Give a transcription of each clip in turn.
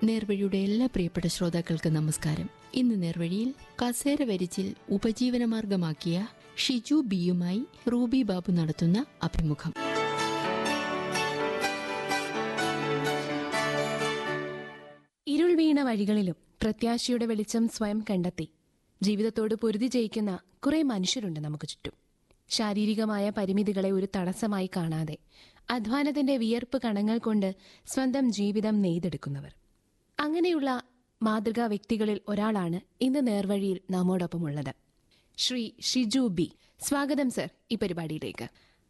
നേർവഴിയുടെ എല്ലാ പ്രിയപ്പെട്ട ശ്രോതാക്കൾക്ക് നമസ്കാരം ഇന്ന് നേർവഴിയിൽ കസേര വരിച്ചിൽ ഉപജീവനമാർഗമാക്കിയ ഷിജു ബിയുമായി റൂബി ബാബു നടത്തുന്ന അഭിമുഖം ഇരുൾ വീണ വഴികളിലും പ്രത്യാശയുടെ വെളിച്ചം സ്വയം കണ്ടെത്തി ജീവിതത്തോട് പൊരുതി ജയിക്കുന്ന കുറെ മനുഷ്യരുണ്ട് നമുക്ക് ചുറ്റും ശാരീരികമായ പരിമിതികളെ ഒരു തടസ്സമായി കാണാതെ അധ്വാനത്തിന്റെ വിയർപ്പ് കണങ്ങൾ കൊണ്ട് സ്വന്തം ജീവിതം നെയ്തെടുക്കുന്നവർ അങ്ങനെയുള്ള മാതൃകാ വ്യക്തികളിൽ ഒരാളാണ് ഇന്ന് നേർവഴിയിൽ നമ്മോടൊപ്പമുള്ളത് ശ്രീ ഷിജു ബി സ്വാഗതം സർ ഈ പരിപാടിയിലേക്ക്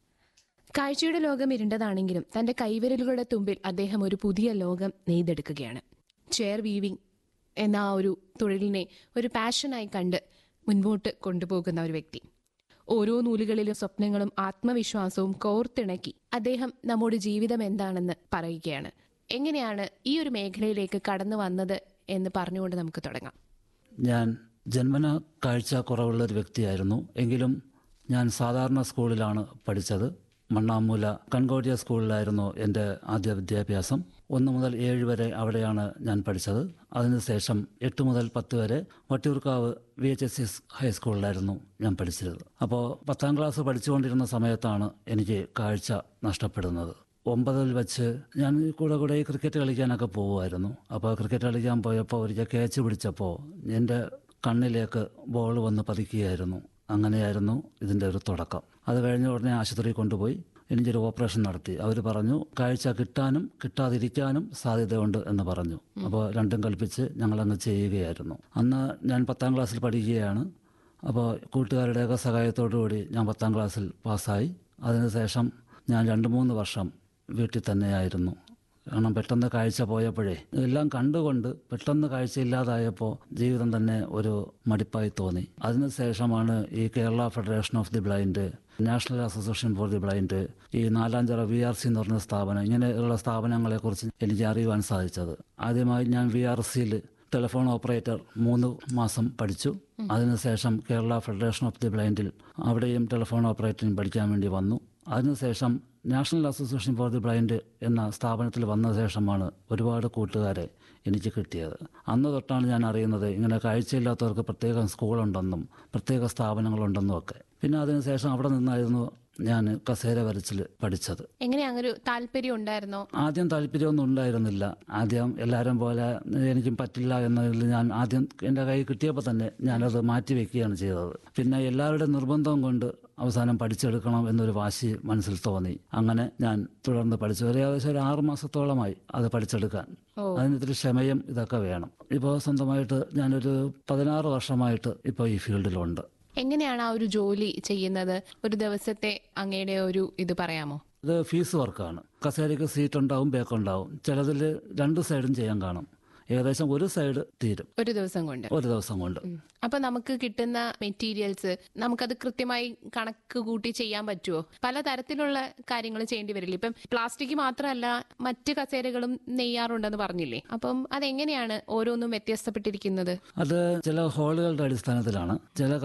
കാഴ്ചയുടെ ലോകം ഇരുണ്ടതാണെങ്കിലും തന്റെ കൈവിരലുകളുടെ തുമ്പിൽ അദ്ദേഹം ഒരു പുതിയ ലോകം നെയ്തെടുക്കുകയാണ് ചെയർ വീവിംഗ് എന്ന ആ ഒരു തൊഴിലിനെ ഒരു പാഷനായി കണ്ട് മുൻപോട്ട് കൊണ്ടുപോകുന്ന ഒരു വ്യക്തി ഓരോ നൂലുകളിലും സ്വപ്നങ്ങളും ആത്മവിശ്വാസവും കോർത്തിണക്കി അദ്ദേഹം നമ്മുടെ ജീവിതം എന്താണെന്ന് പറയുകയാണ് എങ്ങനെയാണ് ഈ ഒരു മേഖലയിലേക്ക് കടന്നു വന്നത് എന്ന് പറഞ്ഞുകൊണ്ട് നമുക്ക് തുടങ്ങാം ഞാൻ ജന്മന കാഴ്ച കുറവുള്ള ഒരു വ്യക്തിയായിരുന്നു എങ്കിലും ഞാൻ സാധാരണ സ്കൂളിലാണ് പഠിച്ചത് മണ്ണാമൂല കൺകോടിയ സ്കൂളിലായിരുന്നു എൻ്റെ ആദ്യ വിദ്യാഭ്യാസം ഒന്ന് മുതൽ ഏഴ് വരെ അവിടെയാണ് ഞാൻ പഠിച്ചത് അതിനുശേഷം എട്ട് മുതൽ പത്ത് വരെ Vattiyoorkavu V H S S ഹൈസ്കൂളിലായിരുന്നു ഞാൻ പഠിച്ചിരുന്നത് അപ്പോൾ പത്താം ക്ലാസ് പഠിച്ചുകൊണ്ടിരുന്ന സമയത്താണ് എനിക്ക് കാഴ്ച നഷ്ടപ്പെടുന്നത് ഒമ്പതിൽ വെച്ച് ഞാൻ കൂടെ കൂടെ ഈ ക്രിക്കറ്റ് കളിക്കാനൊക്കെ പോകുമായിരുന്നു അപ്പോൾ ക്രിക്കറ്റ് കളിക്കാൻ പോയപ്പോൾ ഒരിക്കൽ ക്യാച്ച് പിടിച്ചപ്പോൾ എൻ്റെ കണ്ണിലേക്ക് ബോൾ വന്ന് പതിക്കുകയായിരുന്നു അങ്ങനെയായിരുന്നു ഇതിൻ്റെ ഒരു തുടക്കം അത് കഴിഞ്ഞ ഉടനെ ആശുപത്രിയിൽ കൊണ്ടുപോയി എനിക്കൊരു ഓപ്പറേഷൻ നടത്തി അവർ പറഞ്ഞു കാഴ്ച കിട്ടാനും കിട്ടാതിരിക്കാനും സാധ്യതയുണ്ട് എന്ന് പറഞ്ഞു അപ്പോൾ രണ്ടും കൽപ്പിച്ച് ഞങ്ങളങ്ങ് ചെയ്യുകയായിരുന്നു അന്ന് ഞാൻ പത്താം ക്ലാസ്സിൽ പഠിക്കുകയാണ് അപ്പോൾ കൂട്ടുകാരുടെയൊക്കെ സഹായത്തോടു കൂടി ഞാൻ പത്താം ക്ലാസ്സിൽ പാസ്സായി അതിനുശേഷം ഞാൻ രണ്ട് മൂന്ന് വർഷം വീട്ടിൽ തന്നെയായിരുന്നു കാരണം പെട്ടെന്ന് കാഴ്ച പോയപ്പോഴേ എല്ലാം കണ്ടുകൊണ്ട് പെട്ടെന്ന് കാഴ്ചയില്ലാതായപ്പോൾ ജീവിതം തന്നെ ഒരു മടിപ്പായി തോന്നി അതിനുശേഷമാണ് ഈ Kerala federation of the blind national association for the blind ഈ നാലാഞ്ചിറ വി ആർ സി എന്ന് പറഞ്ഞ സ്ഥാപനം ഇങ്ങനെയുള്ള സ്ഥാപനങ്ങളെക്കുറിച്ച് എനിക്ക് അറിയുവാൻ സാധിച്ചത് ആദ്യമായി ഞാൻ വി ആർ സിയിൽ ടെലിഫോൺ ഓപ്പറേറ്റർ മൂന്ന് മാസം പഠിച്ചു അതിനുശേഷം കേരള ഫെഡറേഷൻ ഓഫ് ദി ബ്ലൈൻഡിൽ അവിടെയും ടെലിഫോൺ ഓപ്പറേറ്ററിംഗ് പഠിക്കാൻ വേണ്ടി വന്നു അതിനുശേഷം national association for the blind എന്ന സ്ഥാപനത്തിൽ വന്ന ശേഷമാണ് ഒരുപാട് കൂട്ടുകാരെ എനിക്ക് കിട്ടിയത് അന്ന് തൊട്ടാണ് ഞാൻ അറിയുന്നത് ഇങ്ങനെ കാഴ്ചയില്ലാത്തവർക്ക് പ്രത്യേകം സ്കൂളുണ്ടെന്നും പ്രത്യേക സ്ഥാപനങ്ങളുണ്ടെന്നും ഒക്കെ പിന്നെ അതിനുശേഷം അവിടെ നിന്നായിരുന്നു ഞാൻ കസേര വരച്ചിൽ പഠിച്ചത് എങ്ങനെ അങ്ങനെ ഒരു താല്പര്യം ഉണ്ടായിരുന്നോ ആദ്യം താല്പര്യമൊന്നും ഉണ്ടായിരുന്നില്ല ആദ്യം എല്ലാവരും പോലെ എനിക്കും പറ്റില്ല എന്നതിൽ ഞാൻ ആദ്യം എൻ്റെ കൈ കിട്ടിയപ്പോൾ തന്നെ ഞാനത് മാറ്റി വെക്കുകയാണ് ചെയ്തത് പിന്നെ എല്ലാവരുടെ നിർബന്ധം കൊണ്ട് അവസാനം പഠിച്ചെടുക്കണം എന്നൊരു വാശി മനസ്സിൽ തോന്നി അങ്ങനെ ഞാൻ തുടർന്ന് പഠിച്ചു ഒരു ഏകദേശം ഒരു ആറു മാസത്തോളമായി അത് പഠിച്ചെടുക്കാൻ അതിന് ഇത്തിരി ക്ഷമയും ഇതൊക്കെ വേണം ഇപ്പോൾ സ്വന്തമായിട്ട് ഞാനൊരു പതിനാറ് വർഷമായിട്ട് ഇപ്പോൾ ഈ ഫീൽഡിലുണ്ട് എങ്ങനെയാണ് ആ ഒരു ജോലി ചെയ്യുന്നത് ഒരു ദിവസത്തെ അങ്ങയുടെ ഒരു ഇത് പറയാമോ ഇത് ഫീസ് വർക്കാണ് കസേരയ്ക്ക് സീറ്റ് ഉണ്ടാവും ബേക്ക് ഉണ്ടാവും ചിലതിൽ രണ്ട് സൈഡും ചെയ്യാൻ കാണും ഏകദേശം ഒരു സൈഡ് തീരും ഒരു ദിവസം കൊണ്ട് ഒരു ദിവസം കൊണ്ട് അപ്പൊ നമുക്ക് കിട്ടുന്ന മെറ്റീരിയൽസ് നമുക്കത് കൃത്യമായി കണക്ക് കൂട്ടി ചെയ്യാൻ പറ്റുമോ പല തരത്തിലുള്ള കാര്യങ്ങൾ ചെയ്യേണ്ടി വരില്ല ഇപ്പം പ്ലാസ്റ്റിക് മാത്രമല്ല മറ്റ് കസേരകളും നെയ്യാറുണ്ടെന്ന് പറഞ്ഞില്ലേ അപ്പം അതെങ്ങനെയാണ് ഓരോന്നും വ്യത്യസ്തപ്പെട്ടിരിക്കുന്നത് അത് ചില ഹോളുകളുടെ അടിസ്ഥാനത്തിലാണ് ചില